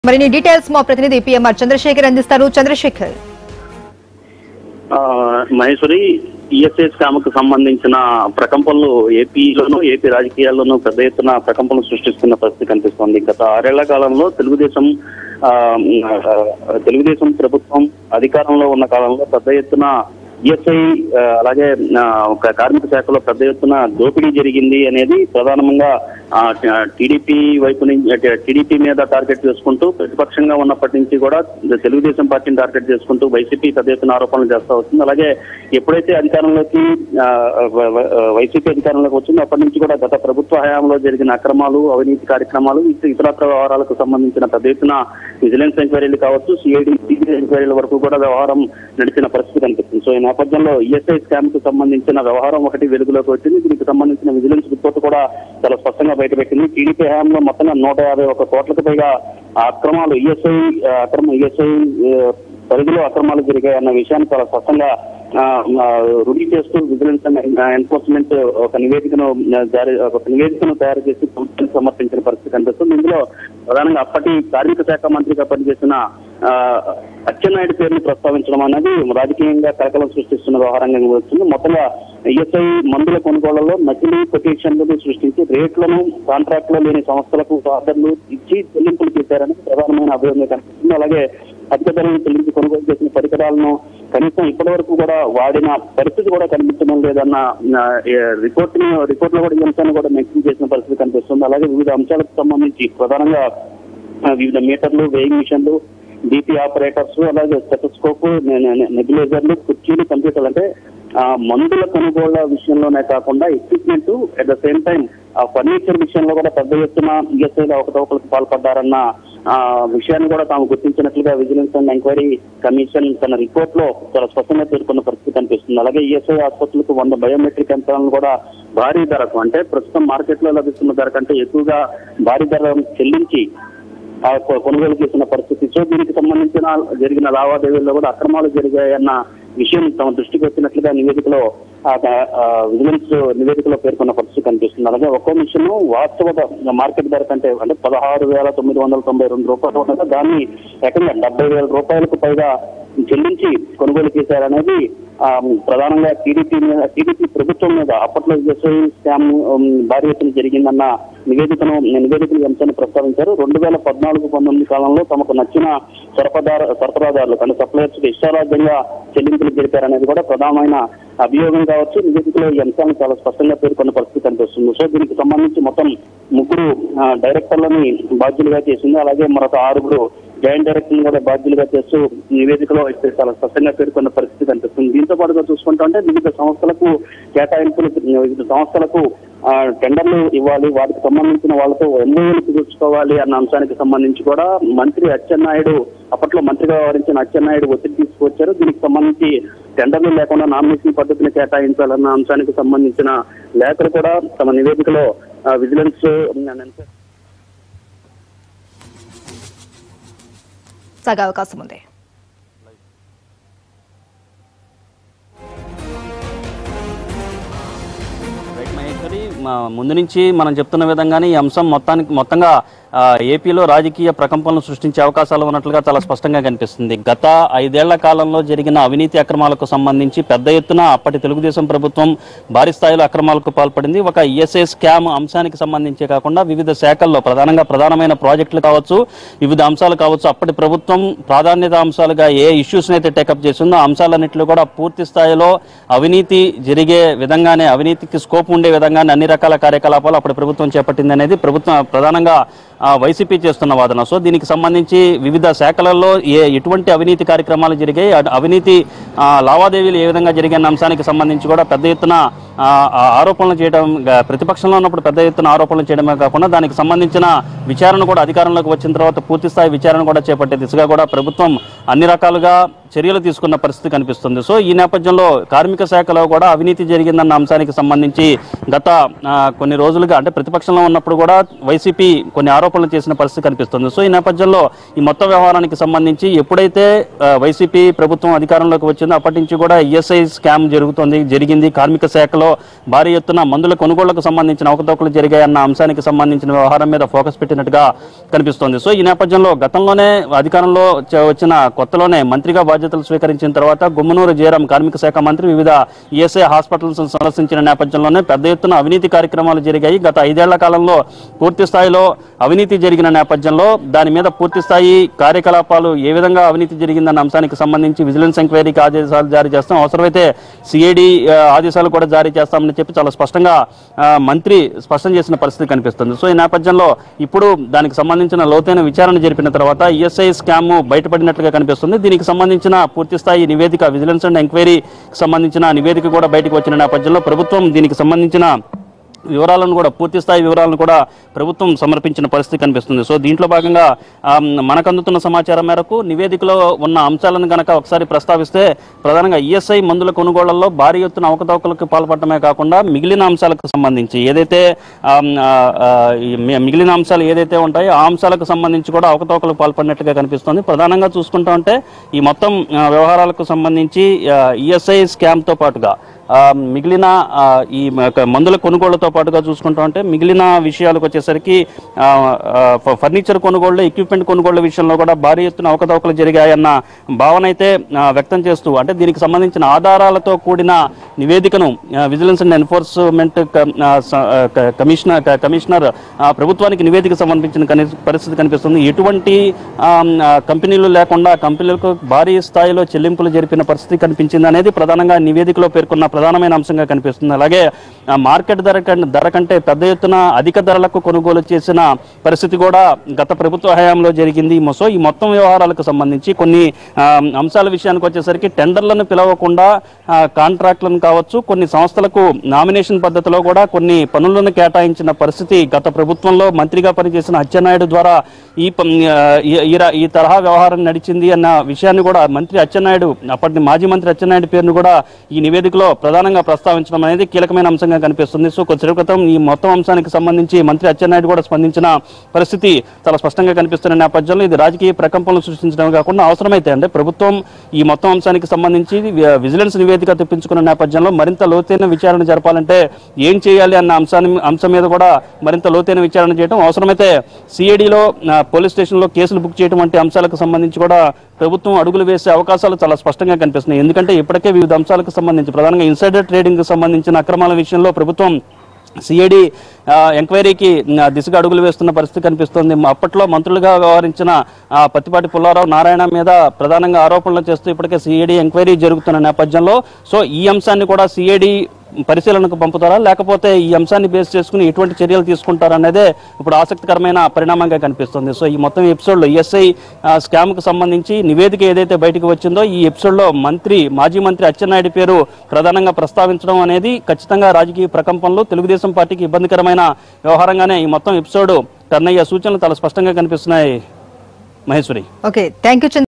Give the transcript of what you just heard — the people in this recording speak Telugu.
మరిన్ని డీటెయిల్స్ మా ప్రతినిధి పిఎంఆర్ చంద్రశేఖర్ అందిస్తారు చంద్రశేఖర్ ఆ, మహేశ్వరి ఈఎస్ఐ స్కామ్ కు సంబంధించిన ప్రకంపనలు ఏపీలోనూ ఏపీ రాజకీయాల్లోనూ పెద్ద ఎత్తున ప్రకంపనలు సృష్టిస్తున్న పరిస్థితి కనిపిస్తోంది గత ఆరేళ్ల కాలంలో తెలుగుదేశం ఆ, ఆ, తెలుగుదేశం ప్రభుత్వం అధికారంలో ఉన్న కాలంలో పెద్ద ఎత్తున ఈఎస్ఐ ఆ, అలాగే ఆ, ఒక కార్మిక శాఖలో పెద్ద ఎత్తున దోపిడీ జరిగింది అనేది ప్రధానంగా టీడీపీ వైపు నుంచి టీడీపీ మీద టార్గెట్ చేసుకుంటూ ప్రతిపక్షంగా ఉన్నప్పటి నుంచి కూడా తెలుగుదేశం పార్టీని టార్గెట్ చేసుకుంటూ వైసీపీ పెద్ద ఎత్తున ఆరోపణలు చేస్తూ వస్తుంది అలాగే ఎప్పుడైతే అధికారంలోకి ఆ, వ- వ- వైసీపీ అధికారంలోకి వచ్చిందో అప్పటి నుంచి కూడా గత ప్రభుత్వ హయాంలో జరిగిన అక్రమాలు అవినీతి కార్యక్రమాలు ఇత- ఇతరత్ర వ్యవహారాలకు సంబంధించిన పెద్ద ఎత్తున విజిలెన్స్ ఎంక్వైరీలు కావచ్చు సిఐడి సిబిఐ ఎంక్వైరీల వరకు కూడా వ్యవహారం నడిచిన పరిస్థితి కనిపిస్తుంది సో ఈ నేపథ్యంలో ఈఎస్ఐ స్కామ్ కు సంబంధించిన వ్యవహారం ఒకటి వెలుగులోకి వచ్చింది దీనికి సంబంధించిన విజిలెన్స్ రిపోర్ట్ కూడా చాలా స్పష్టంగా బయటపెట్టింది టీడీపీ హయాంలో మొత్తంగా నూట యాభై ఒక కోట్లకు పైగా ఆ అక్రమాలు ఈఎస్ఐ అక్రమ ఈఎస్ఐ పరిధిలో అక్రమాలు జరిగాయన్న విషయాన్ని చాలా స్పష్టంగా ఆ, ఆ, రుజువు చేస్తూ విజిలెన్స్ అండ్ ఎన్ఫోర్స్మెంట్ ఒక నివేదికను ఆ, జారీ ఒక నివేదికను తయారు చేసి ప్రభుత్వానికి సమర్పించిన పరిస్థితి కనిపిస్తుంది ఇందులో ప్రధానంగా అప్పటి కార్మిక శాఖ మంత్రిగా పనిచేసిన ఆ, అచ్చెన్నాయుడు పేరును ప్రస్తావించడం అనేది రాజకీయంగా కలకలం సృష్టిస్తున్న వ్యవహారంగా వస్తుంది మొత్తంగా ఈఎస్ఐ మందుల కొనుగోళ్లలో నకిలీ కొటేషన్లను సృష్టించి రేట్లను కాంట్రాక్ట్ లో లేని సంస్థలకు ఆర్డర్లు ఇచ్చి చెల్లింపులు చేశారని ప్రధానమైన అభియోగంగా కనిపిస్తుంది అలాగే అధిక ధరలను చెల్లించి కొనుగోలు చేసిన పరికరాలను కనీసం ఇప్పటి వరకు కూడా వాడిన పరిస్థితి కూడా కనిపించడం లేదన్న ఆ, ఏ, రిపోర్ట్ ని రిపోర్ట్ లో కూడా ఈ అంశాన్ని కూడా మెన్షన్ చేసిన పరిస్థితి కనిపిస్తుంది అలాగే వివిధ అంశాలకు సంబంధించి ప్రధానంగా ఆ, వివిధ మీటర్లు వేయింగ్ మిషన్లు డిపి ఆపరేటర్స్ అలాగే స్టెటోస్కోప్ నెబిలైజర్లు కుర్చీలు కంప్యూటర్లు అంటే ఆ, మందుల కొనుగోళ్ల విషయంలోనే కాకుండా equipment at the same time ఆ ఫర్నిచర్ విషయంలో కూడా పెద్ద ఎత్తున ఈఎస్ఐలో అవకతవకలకు పాల్పడ్డారన్న ఆ విషయాన్ని కూడా తాము గుర్తించినట్లుగా విజిలెన్స్ అండ్ ఎంక్వైరీ కమిషన్ తన రిపోర్ట్ లో చాలా స్పష్టంగా పేర్కొన్న పరిస్థితి కనిపిస్తుంది అలాగే ఈఎస్ఐ ఆసుపత్రులకు వంద బయోమెట్రిక్ యంత్రాలను కూడా భారీ ధరకు అంటే ప్రస్తుతం మార్కెట్ లో లభిస్తున్న ధర కంటే ఎక్కువగా భారీ ధర చెల్లించి ఆ కొ- కొనుగోలు చేసిన పరిస్థితి సో దీనికి సంబంధించిన జరిగిన లావాదేవీల్లో కూడా అక్రమాలు జరిగాయన్న విషయం తమ దృష్టికి వచ్చినట్లుగా నివేదికలో ఆ ద- ఆ విజిలెన్స్ నివేదికలో పేర్కొన్న పరిస్థితి కనిపిస్తుంది అలాగే ఒక్కో మిషన్ వాస్తవ ధ- మార్కెట్ ధర కంటే అంటే పదహారు వేల తొమ్మిది వందల తొంభై రెండు రూపాయలు ఉండగా దాన్ని ఏకంగా డెబ్బై వేల రూపాయలకు పైగా చెల్లించి కొనుగోలు చేశారనేది ఆ, ప్రధానంగా టీడీపీ మీద టీడీపీ ప్రభుత్వం మీద అప్పట్లో ఎస్ఐ స్కామ్ ఉమ్, భారీ ఎత్తున జరిగిందన్న నివేదికను నివేదికలు ఈ అంశాన్ని ప్రస్తావించారు రెండు వేల పద్నాలుగు పంతొమ్మిది కాలంలో తమకు నచ్చిన సరఫదార సరఫరాదారులు అంటే సప్లయర్స్ ఇష్టారాజ్యంగా చెల్లింపులు జరిపారనేది కూడా ప్రధానమైన అభియోగం కావచ్చు నివేదికలో ఈ అంశాన్ని చాలా స్పష్టంగా పేర్కొన్న పరిస్థితి కనిపిస్తుంది సో దీనికి సంబంధించి మొత్తం ముగ్గురు ఆ, డైరెక్టర్లని బాధ్యులుగా చేసింది అలాగే మరొక ఆరుగురు జాయింట్ డైరెక్టర్ కూడా బాధ్యులుగా చేస్తూ నివేదికలో అయితే చాలా స్పష్టంగా పేర్కొన్న పరిస్థితి కనిపిస్తుంది దీంతో పాటుగా చూసుకుంటా అంటే వివిధ సంస్థలకు కేటాయింపులు వివిధ సంస్థలకు ఆ, టెండర్లు ఇవ్వాలి వాటికి సంబంధించిన వాళ్ళతో ఎంఓఏలు కుదుర్చుకోవాలి అన్న అంశానికి సంబంధించి కూడా మంత్రి అచ్చెన్నాయుడు అప్పట్లో మంత్రిగా వ్యవహరించిన అచ్చెన్నాయుడు ఒత్తిడి తీసుకొచ్చారు దీనికి సంబంధించి టెండర్లు లేకుండా నామినేషన్ పద్ధతిని కేటాయించాలన్న అంశానికి సంబంధించిన లేఖలు కూడా తమ నివేదికలో ఆ, విజిలెన్స్ సాగే అవకాశం ఉంది రైట్ మహేశ్వరి మా ముందు నుంచి మనం చెప్తున్న విధంగానే ఈ అంశం మొత్తానికి మొత్తంగా ఆ, ఏపీలో రాజకీయ ప్రకంపనలు సృష్టించే అవకాశాలు ఉన్నట్లుగా చాలా స్పష్టంగా కనిపిస్తుంది గత ఐదేళ్ల కాలంలో జరిగిన అవినీతి అక్రమాలకు సంబంధించి పెద్ద ఎత్తున అప్పటి తెలుగుదేశం ప్రభుత్వం భారీ స్థాయిలో అక్రమాలకు పాల్పడింది ఒక ఈఎస్ఐ స్కామ్ అంశానికి సంబంధించే కాకుండా వివిధ శాఖల్లో ప్రధానంగా ప్రధానమైన ప్రాజెక్టులు కావచ్చు వివిధ అంశాలు కావచ్చు అప్పటి ప్రభుత్వం ప్రాధాన్యత అంశాలుగా ఏ ఇష్యూస్ అయితే టేకప్ చేసిందో ఆ అంశాలన్నింటిలో కూడా పూర్తి స్థాయిలో అవినీతి జరిగే విధంగానే అవినీతికి స్కోప్ ఉండే విధంగానే అన్ని రకాల కార్యకలాపాలు అప్పుడు ప్రభుత్వం చేపట్టింది అనేది ప్రభుత్వం ప్రధానంగా ఆ, వైసీపీ చేస్తున్న వాదన సో దీనికి సంబంధించి వివిధ శాఖలలో ఏ ఎటువంటి అవినీతి కార్యక్రమాలు జరిగాయి అటు అవినీతి ఆ, లావాదేవీలు ఏ విధంగా జరిగిన అంశానికి సంబంధించి కూడా పెద్ద ఎత్తున ఆ, ఆ ఆరోపణలు చేయడం గా- ప్రతిపక్షంలో ఉన్నప్పుడు పెద్ద ఎత్తున ఆరోపణలు చేయడమే కాకుండా దానికి సంబంధించిన విచారణ కూడా అధికారంలోకి వచ్చిన తర్వాత పూర్తి స్థాయి విచారణ కూడా చేపట్టే దిశగా కూడా ప్రభుత్వం అన్ని రకాలుగా చర్యలు తీసుకున్న పరిస్థితి కనిపిస్తుంది సో ఈ నేపథ్యంలో కార్మిక శాఖలో కూడా అవినీతి జరిగిందన్న అంశానికి సంబంధించి గత ఆ, కొన్ని రోజులుగా అంటే ప్రతిపక్షంలో ఉన్నప్పుడు కూడా వైసీపీ కొన్ని ఆరోపణలు చేసిన పరిస్థితి కనిపిస్తుంది సో ఈ నేపథ్యంలో ఈ మొత్తం వ్యవహారానికి సంబంధించి ఎప్పుడైతే ఆ, వైసీపీ ప్రభుత్వం అధికారంలోకి వచ్చిందో అప్పటి నుంచి కూడా ఈఎస్ఐ స్కామ్ జరుగుతోంది జరిగింది కార్మిక శాఖలో భారీ ఎత్తున మందుల కొనుగోళ్లకు సంబంధించిన అవకతవకలు జరిగాయన్న అంశానికి సంబంధించిన వ్యవహారం మీద ఫోకస్ పెట్టినట్టుగా కనిపిస్తోంది సో ఈ నేపథ్యంలో గతంలోనే అధికారంలో చ- వచ్చిన కొత్తలోనే మంత్రిగా బాధ్యతలు స్వీకరించిన తర్వాత గుమ్మనూరు జయరాం కార్మిక శాఖ మంత్రి వివిధ ఈఎస్ఐ హాస్పిటల్స్ సందర్శించిన నేపథ్యంలోనే పెద్ద ఎత్తున అవినీతి కార్యక్రమాలు జరిగాయి గత ఐదేళ్ల కాలంలో పూర్తి స్థాయిలో అవినీతి జరిగిన నేపథ్యంలో దాని మీద పూర్తి స్థాయి కార్యకలాపాలు ఏ విధంగా అవినీతి జరిగిందన్న అంశానికి సంబంధించి విజిలెన్స్ ఎంక్వైరీకి ఆదేశాలు జారీ చేస్తాం అవసరమైతే సిఐడి ఆదేశాలు కూడా జారీ చేస్తామని చెప్పి చాలా స్పష్టంగా ఆ, మంత్రి స్పష్టం చేసిన పరిస్థితి కనిపిస్తుంది సో ఈ నేపథ్యంలో ఇప్పుడు దానికి సంబంధించిన లోతైన విచారణ జరిపిన తర్వాత ఈఎస్ఐ స్కామ్ బయటపడినట్లుగా కనిపిస్తుంది దీనికి సంబంధించిన పూర్తి స్థాయి నివేదిక విజిలెన్స్ అండ్ ఎంక్వైరీకి సంబంధించిన నివేదిక కూడా బయటకు వచ్చిన నేపథ్యంలో ప్రభుత్వం దీనికి సంబంధించిన వివరాలను కూడా పూర్తి స్థాయి వివరాలను కూడా ప్రభుత్వం సమర్పించిన పరిస్థితి కనిపిస్తుంది సో దీంట్లో భాగంగా ఆమ్, మనకు అందుతున్న సమాచారం మేరకు నివేదికలో ఉన్న అంశాలను గనక ఒకసారి ప్రస్తావిస్తే ప్రధానంగా ఈఎస్ఐ మందుల కొనుగోళ్లలో భారీ ఎత్తున అవకతవకలకు పాల్పడటమే కాకుండా మిగిలిన అంశాలకు సంబంధించి ఏదైతే ఆమ్, ఆ, ఆ, ఈ మి- మిగిలిన అంశాలు ఏదైతే ఉంటాయో ఆ అంశాలకు సంబంధించి కూడా అవకతవకలకు పాల్పడినట్టుగా కనిపిస్తుంది ప్రధానంగా చూసుకుంటా ఉంటే ఈ మొత్తం ఆ, వ్యవహారాలకు సంబంధించి ఈఎస్ఐ స్కామ్తో పాటుగా ఆ, మిగిలిన ఆ, ఈ మ- మందుల కొనుగోళ్లతో పాటుగా చూసుకుంటా ఉంటే మిగిలిన విషయాలకు వచ్చేసరికి ఆ, ఆ, ఫ- ఫర్నిచర్ కొనుగోళ్లు ఎక్విప్మెంట్ కొనుగోళ్ల విషయంలో కూడా భారీ ఎత్తున అవకతవకలు జరిగాయన్న భావన అయితే ఆ, వ్యక్తం చేస్తూ అంటే దీనికి సంబంధించిన ఆధారాలతో కూడిన నివేదికను ఆ, విజిలెన్స్ అండ్ ఎన్ఫోర్స్మెంట్ క- ఆ, స- ఆ, క- కమిషనర్ క- కమిషనర్ ఆ, ప్రభుత్వానికి నివేదిక సమర్పించిన కని- పరిస్థితి కనిపిస్తుంది ఎటువంటి ఆ, ఆ, కంపెనీలు లేకుండా కంపెనీలకు భారీ స్థాయిలో చెల్లింపులు జరిపిన పరిస్థితి కనిపించింది అనేది ప్రధానంగా నివేదికలో పేర్కొన్న ప్రధానమైన అంశంగా కనిపిస్తుంది అలాగే ఆ, మార్కెట్ ధర కం- ధర కంటే పెద్ద ఎత్తున అధిక ధరలకు కొనుగోలు చేసిన పరిస్థితి కూడా గత ప్రభుత్వ హయాంలో జరిగింది సో ఈ మొత్తం వ్యవహారాలకు సంబంధించి కొన్ని ఆ, అంశాల విషయానికి వచ్చేసరికి టెండర్లను పిలవకుండా ఆ, కాంట్రాక్టులను కావచ్చు కొన్ని సంస్థలకు నామినేషన్ పద్ధతిలో కూడా కొన్ని పనులను కేటాయించిన పరిస్థితి గత ప్రభుత్వంలో మంత్రిగా పనిచేసిన అచ్చెన్నాయుడు ద్వారా ఈ ప- ఆ, ఈ- ఈ ర- ఈ తరహా వ్యవహారం నడిచింది అన్న విషయాన్ని కూడా మంత్రి అచ్చెన్నాయుడు అప్పటి మాజీ మంత్రి అచ్చెన్నాయుడు పేరును కూడా ఈ నివేదికలో ప్రధానంగా ప్రస్తావించడం అనేది కీలకమైన అంశంగా కనిపిస్తుంది సో కొద్దిసేపు క్రితం ఈ మొత్తం అంశానికి సంబంధించి మంత్రి అచ్చెన్నాయుడు కూడా స్పందించిన పరిస్థితి చాలా స్పష్టంగా కనిపిస్తున్న నేపథ్యంలో ఇది రాజకీయ ప్రకంపనలు సృష్టించడమే కాకుండా అవసరమైతే అంటే ప్రభుత్వం ఈ మొత్తం అంశానికి సంబంధించి వి- విజిలెన్స్ నివేదిక తెప్పించుకున్న నేపథ్యంలో మరింత లోతైన విచారణ జరపాలంటే ఏం చేయాలి అన్న అంశాన్ని అంశం మీద కూడా మరింత లోతైన విచారణ చేయడం అవసరమైతే సిఐడిలో పోలీస్ స్టేషన్లో కేసులు బుక్ చేయడం వంటి అంశాలకు సంబంధించి కూడా ప్రభుత్వం అడుగులు వేసే అవకాశాలు చాలా స్పష్టంగా కనిపిస్తున్నాయి ఎందుకంటే ఇప్పటికే వివిధ అంశాలకు సంబంధించి ప్రధానంగా ఇన్సైడర్ ట్రేడింగ్ సంబంధించిన అక్రమాల విషయంలో ప్రభుత్వం సిఐడి ఎంక్వైరీకి ఆ, దిశగా అడుగులు వేస్తున్న పరిస్థితి కనిపిస్తోంది అప్పట్లో మంత్రులుగా వ్యవహరించిన ఆ, పత్తిపాటి పుల్లారావు నారాయణ మీద ప్రధానంగా ఆరోపణలు చేస్తూ ఇప్పటికే సిఐడి ఎంక్వైరీ జరుగుతున్న నేపథ్యంలో సో ఈ అంశాన్ని కూడా సిఐడి పరిశీలనకు పంపుతారా లేకపోతే ఈ అంశాన్ని బేస్ చేసుకుని ఎటువంటి చర్యలు తీసుకుంటారనేదే ఇప్పుడు ఆసక్తికరమైన పరిణామంగా కనిపిస్తుంది సో ఈ మొత్తం ఎపిసోడ్లో ఈఎస్ఐ స్కామ్కు సంబంధించి నివేదిక ఏదైతే బయటకు వచ్చిందో ఈ ఎపిసోడ్లో మంత్రి మాజీ మంత్రి అచ్చెన్నాయుడు పేరు ప్రధానంగా ప్రస్తావించడం అనేది ఖచ్చితంగా రాజకీయ ప్రకంపనలు తెలుగుదేశం పార్టీకి ఇబ్బందికరమైన వ్యవహారంగానే ఈ మొత్తం ఎపిసోడ్ టర్న్ అయ్యే సూచనలు చాలా స్పష్టంగా కనిపిస్తున్నాయి మహేశ్వరి ఓకే థ్యాంక్ యూ